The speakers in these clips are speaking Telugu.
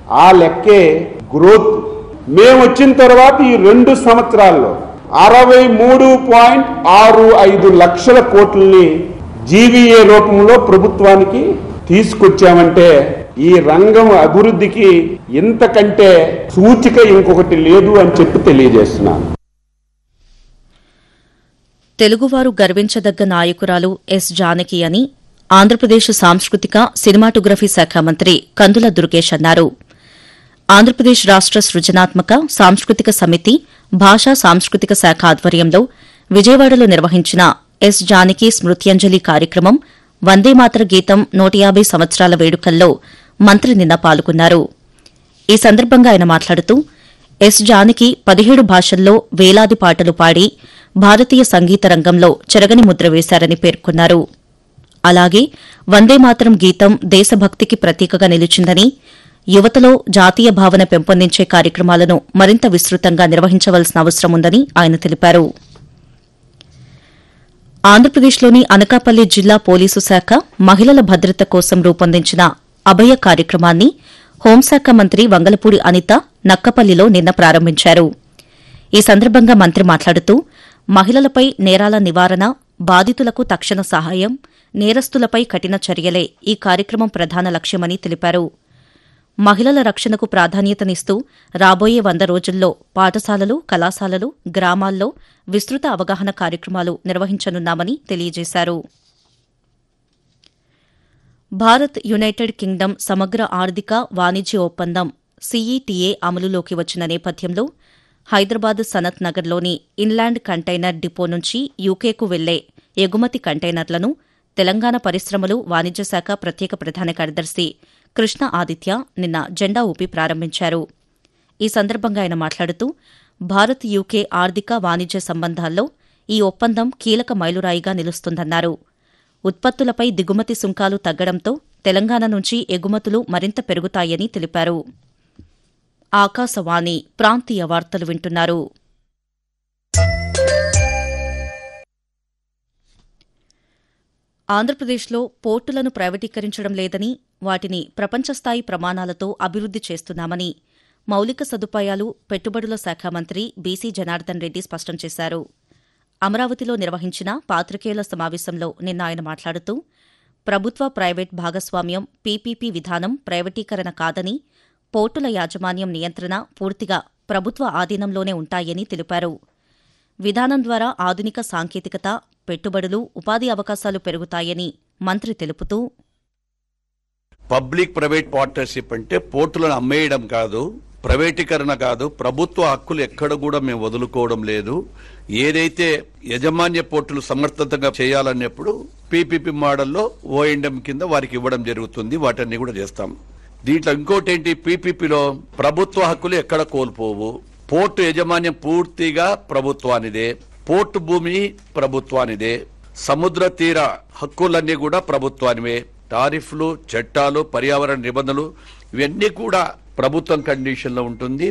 ఆ లెక్కే గ్రోత్ మేము వచ్చిన తర్వాత ఈ రెండు సంవత్సరాల్లో అరవై మూడు పాయింట్ ఆరు ఐదు లక్షల కోట్లని జీవీఏ రూపంలో ప్రభుత్వానికి తీసుకొచ్చామంటే ఈ రంగం అభివృద్ధికి ఇంతకంటే సూచిక ఇంకొకటి లేదు అని చెప్పి తెలియజేస్తున్నాను తెలుగువారు గర్వించదగ్గ నాయకురాలు ఎస్ జానకి అని ఆంధ్రప్రదేశ్ సాంస్కృతిక సినిమాటోగ్రఫీ శాఖ మంత్రి కందుల దుర్గేష్ అన్నారు ఆంధ్రప్రదేశ్ రాష్ట సృజనాత్మక సాంస్కృతిక సమితి భాషా సాంస్కృతిక శాఖ ఆధ్వర్యంలో విజయవాడలో నిర్వహించిన ఎస్ జానకి స్మృత్యంజలి కార్యక్రమం వందేమాతర గీతం నూట యాబై సంవత్సరాల వేడుకల్లో మంత్రి నిన్న పాల్గొన్నారు ఈ సందర్భంగా ఆయన మాట్లాడుతూ ఎస్ జానకి పదిహేడు భాషల్లో వేలాది పాటలు పాడి భారతీయ సంగీత రంగంలో చెరగని ముద్ర వేశారని పేర్కొన్నారు అలాగే వందేమాతరం గీతం దేశభక్తికి ప్రతీకగా నిలిచిందని యువతలో జాతీయ భావన పెంపొందించే కార్యక్రమాలను మరింత విస్తృతంగా నిర్వహించవలసిన అవసరం ఉందని ఆయన తెలిపారు ఆంధ్రప్రదేశ్లోని అనకాపల్లి జిల్లా పోలీసు శాఖ మహిళల భద్రత కోసం రూపొందించిన అభయ కార్యక్రమాన్ని హోంశాఖ మంత్రి వంగలపూడి అనిత నక్కపల్లిలో నిన్న ప్రారంభించారు ఈ సందర్భంగా మంత్రి మాట్లాడుతూ మహిళలపై నేరాల నివారణ బాధితులకు తక్షణ సహాయం నేరస్తులపై కఠిన చర్యలే ఈ కార్యక్రమం ప్రధాన లక్ష్యమని తెలిపారు మహిళల రక్షణకు ప్రాధాన్యతనిస్తూ రాబోయే వంద రోజుల్లో పాఠశాలలు కళాశాలలు గ్రామాల్లో విస్తృత అవగాహన కార్యక్రమాలు నిర్వహించనున్నామని తెలియజేశారు భారత్ యునైటెడ్ కింగ్డమ్ సమగ్ర ఆర్థిక వాణిజ్య ఒప్పందం సీఈటీఏ అమలులోకి వచ్చిన నేపథ్యంలో హైదరాబాద్ సనత్ నగర్లోని ఇన్లాండ్ కంటైనర్ డిపో నుంచి యూకేకు వెళ్లే ఎగుమతి కంటైనర్లను తెలంగాణ పరిశ్రమలు వాణిజ్య శాఖ ప్రత్యేక ప్రధాన కార్యదర్శి కృష్ణ ఆదిత్య నిన్న జెండా ఊపి ప్రారంభించారు ఈ సందర్భంగా ఆయన మాట్లాడుతూ భారత్ యూకే ఆర్థిక వాణిజ్య సంబంధాల్లో ఈ ఒప్పందం కీలక మైలురాయిగా నిలుస్తుందన్నారు ఉత్పత్తులపై దిగుమతి సుంకాలు తగ్గడంతో తెలంగాణ నుంచి ఎగుమతులు మరింత పెరుగుతాయని తెలిపారు ఆకాశవాణి ప్రాంతీయ వార్తలు వింటున్నారు ఆంధ్రప్రదేశ్లో పోర్టులను ప్రైవేటీకరించడం లేదని వాటిని ప్రపంచస్థాయి ప్రమాణాలతో అభివృద్ది చేస్తున్నామని మౌలిక సదుపాయాలు పెట్టుబడుల శాఖ మంత్రి బీసీ జనార్దన్ రెడ్డి స్పష్టం చేశారు అమరావతిలో నిర్వహించిన పాత్రికేయుల సమావేశంలో నిన్న ఆయన మాట్లాడుతూ ప్రభుత్వ ప్రైవేట్ భాగస్వామ్యం పీపీపీ విధానం ప్రైవేటీకరణ కాదని పోర్టుల యాజమాన్యం నియంత్రణ పూర్తిగా ప్రభుత్వ ఆధీనంలోనే ఉంటాయని తెలిపారు విధానం ద్వారా ఆధునిక సాంకేతికత పెట్టుబడులు ఉపాధి అవకాశాలు పెరుగుతాయని మంత్రి తెలుపుతూ పబ్లిక్ ప్రైవేట్ పార్ట్నర్షిప్ అంటే పోర్టులను అమ్మేయడం కాదు ప్రైవేటీకరణ కాదు ప్రభుత్వ హక్కులు ఎక్కడ కూడా మేము వదులుకోవడం లేదు ఏదైతే యజమాన్య పోర్టులు సమర్థతంగా చేయాలన్నప్పుడు పీపీపీ మోడల్లో ఓఎండ్ఎం కింద వారికి ఇవ్వడం జరుగుతుంది వాటన్ని కూడా చేస్తాం దీంట్లో ఇంకోటి ఏంటి పీపీపీలో ప్రభుత్వ హక్కులు ఎక్కడ కోల్పోవు పోర్టు యజమాన్యం పూర్తిగా ప్రభుత్వానిదే పోర్టు భూమి ప్రభుత్వానిదే సముద్ర తీర హక్కులన్నీ కూడా ప్రభుత్వానివే టారిఫ్లు చట్టాలు పర్యావరణ నిబంధనలు ఇవన్నీ కూడా ప్రభుత్వం కండిషన్లో ఉంటుంది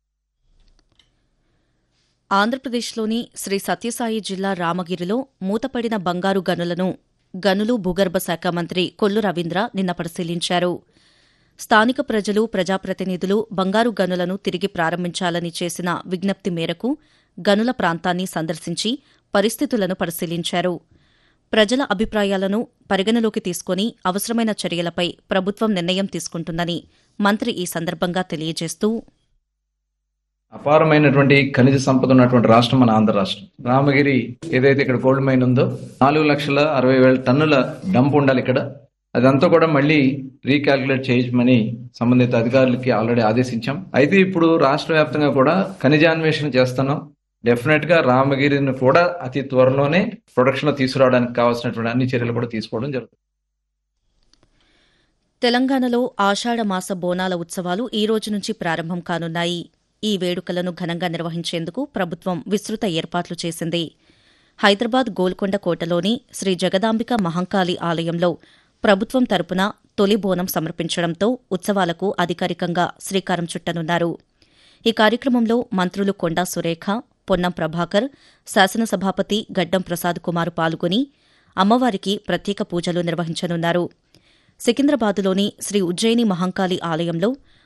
ఆంధ్రప్రదేశ్లోని శ్రీ సత్యసాయి జిల్లా రామగిరిలో మూతపడిన బంగారు గనులను గనులు భూగర్భ శాఖ మంత్రి కొల్లు రవీంద్ర నిన్న పరిశీలించారు స్థానిక ప్రజలు ప్రజాప్రతినిధులు బంగారు గనులను తిరిగి ప్రారంభించాలని చేసిన విజ్ఞప్తి మేరకు గనుల ప్రాంతాన్ని సందర్శించి పరిస్థితులను పరిశీలించారు ప్రజల అభిప్రాయాలను పరిగణలోకి తీసుకుని అవసరమైన చర్యలపై ప్రభుత్వం నిర్ణయం తీసుకుంటుందని మంత్రి ఈ సందర్భంగా తెలియజేస్తూ అపారమైనటువంటి ఖనిజ సంపద ఉన్నటువంటి రాష్ట్రం మన ఆంధ్ర రాష్ట్రం రామగిరి ఏదైతే ఇక్కడ గోల్డ్ మైన్ ఉందో నాలుగు లక్షల అరవై వేల టన్నుల డంప్ ఉండాలి ఇక్కడ అదంతా కూడా మళ్ళీ రీకాల్కులేట్ చేయమని సంబంధిత అధికారులకి ఆల్రెడీ ఆదేశించాం అయితే ఇప్పుడు రాష్ట్ర వ్యాప్తంగా కూడా ఖనిజాన్వేషణ చేస్తున్నాం డెఫినెట్ గా రామగిరిని కూడా అతి త్వరలోనే ప్రొడక్షన్ లో తీసుకురావడానికి కావాల్సినటువంటి అన్ని చర్యలు కూడా తీసుకోవడం జరుగుతుంది తెలంగాణలో ఆషాఢ మాస బోనాల ఉత్సవాలు ఈ రోజు నుంచి ప్రారంభం కానున్నాయి ఈ వేడుకలను ఘనంగా నిర్వహించేందుకు ప్రభుత్వం విస్తృత ఏర్పాట్లు చేసింది హైదరాబాద్ గోల్కొండ కోటలోని శ్రీ జగదాంబిక మహంకాళి ఆలయంలో ప్రభుత్వం తరపున తొలి బోనం సమర్పించడంతో ఉత్సవాలకు అధికారికంగా శ్రీకారం చుట్టనున్నారు ఈ కార్యక్రమంలో మంత్రులు కొండా సురేఖ పొన్నం ప్రభాకర్ శాసనసభాపతి గడ్డం ప్రసాద్ కుమార్ పాల్గొని అమ్మవారికి ప్రత్యేక పూజలు నిర్వహించనున్నారు సికింద్రాబాదులోని శ్రీ ఉజ్జయిని మహంకాళి ఆలయంలో